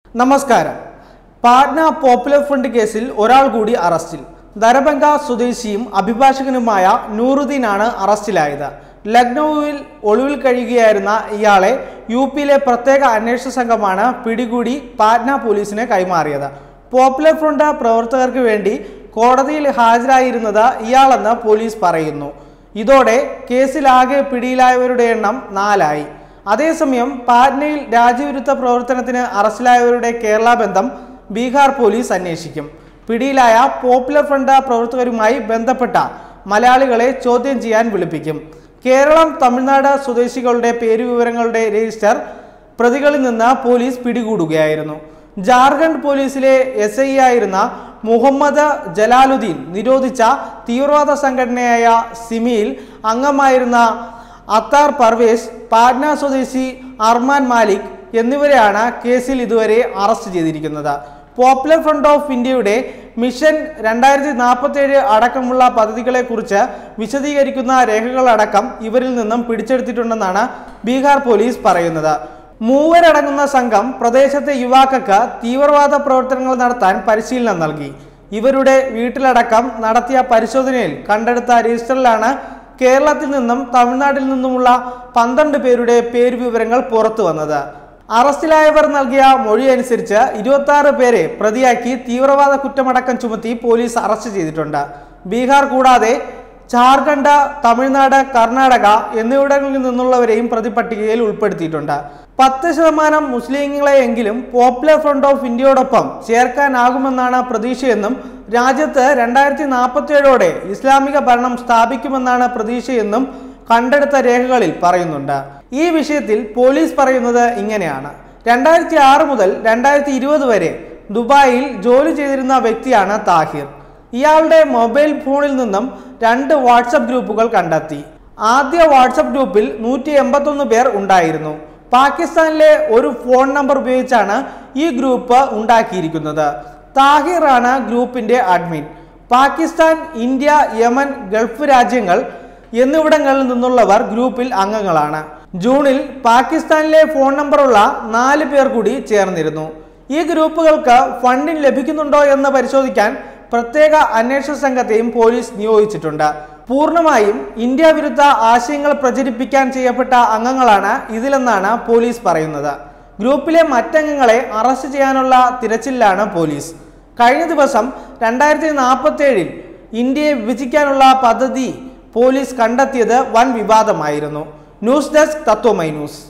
നമസ്കാരം Patna popular front കേസിൽ ഒരാൾ കൂടി അറസ്റ്റിൽ ദരബംഗ സ്വദേശിയും അഭിഭാഷകനുമായ നൂറുദ്ദീനാണ് അറസ്റ്റിലായത് ലക്നൌവിൽ ഒളിവിൽ കഴിയുകയായിരുന്ന ഇയാളെ യു പിയിലെ പ്രത്യേക അന്വേഷണ സംഘമാണ് പിടികൂടി പാട്ന പോലീസിന് കൈമാറിയത് പോപ്പുലർ ഫ്രണ്ട് പ്രവർത്തകർക്ക് വേണ്ടി കോടതിയിൽ ഹാജരായിരുന്നത് ഇയാളെന്ന് പോലീസ് പറയുന്നു ഇതോടെ കേസിലാകെ പിടിയിലായവരുടെ എണ്ണം നാലായി അതേസമയം പാറ്റ്നയിൽ രാജ്യവിരുദ്ധ പ്രവർത്തനത്തിന് അറസ്റ്റിലായവരുടെ കേരള ബന്ധം ബീഹാർ പോലീസ് അന്വേഷിക്കും പിടിയിലായ പോപ്പുലർ ഫ്രണ്ട് പ്രവർത്തകരുമായി ബന്ധപ്പെട്ട മലയാളികളെ ചോദ്യം ചെയ്യാൻ വിളിപ്പിക്കും കേരളം തമിഴ്നാട് സ്വദേശികളുടെ പേരുവിവരങ്ങളുടെ രജിസ്റ്റർ പ്രതികളിൽ നിന്ന് പോലീസ് പിടികൂടുകയായിരുന്നു ജാർഖണ്ഡ് പോലീസിലെ എസ് ഐ ആയിരുന്ന മുഹമ്മദ് ജലാലുദ്ദീൻ നിരോധിച്ച തീവ്രവാദ സംഘടനയായ സിമിയിൽ അംഗമായിരുന്ന അത്താർ പർവേസ് പാട്ന സ്വദേശി അർമാൻ മാലിക് എന്നിവരെയാണ് കേസിൽ ഇതുവരെ അറസ്റ്റ് ചെയ്തിരിക്കുന്നത് പോപ്പുലർ ഫ്രണ്ട് ഓഫ് ഇന്ത്യയുടെ മിഷൻ രണ്ടായിരത്തി നാൽപ്പത്തേഴ് അടക്കമുള്ള പദ്ധതികളെക്കുറിച്ച് വിശദീകരിക്കുന്ന രേഖകളടക്കം ഇവരിൽ നിന്നും പിടിച്ചെടുത്തിട്ടുണ്ടെന്നാണ് ബീഹാർ പോലീസ് പറയുന്നത് മൂവരടങ്ങുന്ന സംഘം പ്രദേശത്തെ യുവാക്കൾക്ക് തീവ്രവാദ പ്രവർത്തനങ്ങൾ നടത്താൻ പരിശീലനം നൽകി ഇവരുടെ വീട്ടിലടക്കം നടത്തിയ പരിശോധനയിൽ കണ്ടെടുത്ത രജിസ്റ്ററിലാണ് കേരളത്തിൽ നിന്നും തമിഴ്നാട്ടിൽ നിന്നുമുള്ള പന്ത്രണ്ട് പേരുടെ പേരുവിവരങ്ങൾ പുറത്തു വന്നത് അറസ്റ്റിലായവർ നൽകിയ മൊഴി അനുസരിച്ച് ഇരുപത്തി ആറ് പേരെ പ്രതിയാക്കി തീവ്രവാദ കുറ്റമടക്കം ചുമത്തി പോലീസ് അറസ്റ്റ് ചെയ്തിട്ടുണ്ട് ബീഹാർ കൂടാതെ ജാർഖണ്ഡ് തമിഴ്നാട് കർണാടക എന്നിവിടങ്ങളിൽ നിന്നുള്ളവരെയും പ്രതിപട്ടികയിൽ ഉൾപ്പെടുത്തിയിട്ടുണ്ട് പത്ത് ശതമാനം മുസ്ലിങ്ങളെയെങ്കിലും പോപ്പുലർ ഫ്രണ്ട് ഓഫ് ഇന്ത്യയോടൊപ്പം ചേർക്കാനാകുമെന്നാണ് പ്രതീക്ഷയെന്നും രാജ്യത്ത് രണ്ടായിരത്തി നാൽപ്പത്തിയേഴോടെ ഇസ്ലാമിക ഭരണം സ്ഥാപിക്കുമെന്നാണ് പ്രതീക്ഷയെന്നും കണ്ടെടുത്ത രേഖകളിൽ പറയുന്നുണ്ട് ഈ വിഷയത്തിൽ പോലീസ് പറയുന്നത് ഇങ്ങനെയാണ് രണ്ടായിരത്തി ആറ് മുതൽ രണ്ടായിരത്തി ഇരുപത് വരെ ദുബായിൽ ജോലി ചെയ്തിരുന്ന വ്യക്തിയാണ് താഹിർ ഇയാളുടെ മൊബൈൽ ഫോണിൽ നിന്നും രണ്ട് വാട്സപ്പ് ഗ്രൂപ്പുകൾ കണ്ടെത്തി ആദ്യ വാട്സപ്പ് ഗ്രൂപ്പിൽ നൂറ്റി എൺപത്തൊന്ന് പേർ ഉണ്ടായിരുന്നു പാകിസ്ഥാനിലെ ഒരു ഫോൺ നമ്പർ ഉപയോഗിച്ചാണ് ഈ ഗ്രൂപ്പ് ഉണ്ടാക്കിയിരിക്കുന്നത് താഹിറാണ് ഗ്രൂപ്പിന്റെ admin Pakistan India Yemen Gulf രാജ്യങ്ങൾ എന്നിവിടങ്ങളിൽ നിന്നുള്ളവർ ഗ്രൂപ്പിൽ അംഗങ്ങളാണ് ജൂണിൽ പാകിസ്ഥാനിലെ ഫോൺ നമ്പറുള്ള നാല് പേർ കൂടി ചേർന്നിരുന്നു ഈ ഗ്രൂപ്പുകൾക്ക് ഫണ്ടിങ് ലഭിക്കുന്നുണ്ടോ എന്ന് പരിശോധിക്കാൻ പ്രത്യേക അന്വേഷണ സംഘത്തെയും പോലീസ് നിയോഗിച്ചിട്ടുണ്ട് പൂർണ്ണമായും ഇന്ത്യ വിരുദ്ധ ആശയങ്ങൾ പ്രചരിപ്പിക്കാൻ ചെയ്യപ്പെട്ട അംഗങ്ങളാണ് ഇതിലെന്നാണ് പോലീസ് പറയുന്നത് ഗ്രൂപ്പിലെ മറ്റംഗങ്ങളെ അറസ്റ്റ് ചെയ്യാനുള്ള തിരച്ചിലാണ് പോലീസ് കഴിഞ്ഞ ദിവസം രണ്ടായിരത്തി നാൽപ്പത്തി ഏഴിൽ ഇന്ത്യയെ വിഭജിക്കാനുള്ള പദ്ധതി പോലീസ് കണ്ടെത്തിയത് വൻ വിവാദമായിരുന്നു ന്യൂസ് ഡെസ്ക് തത്വമൈ ന്യൂസ്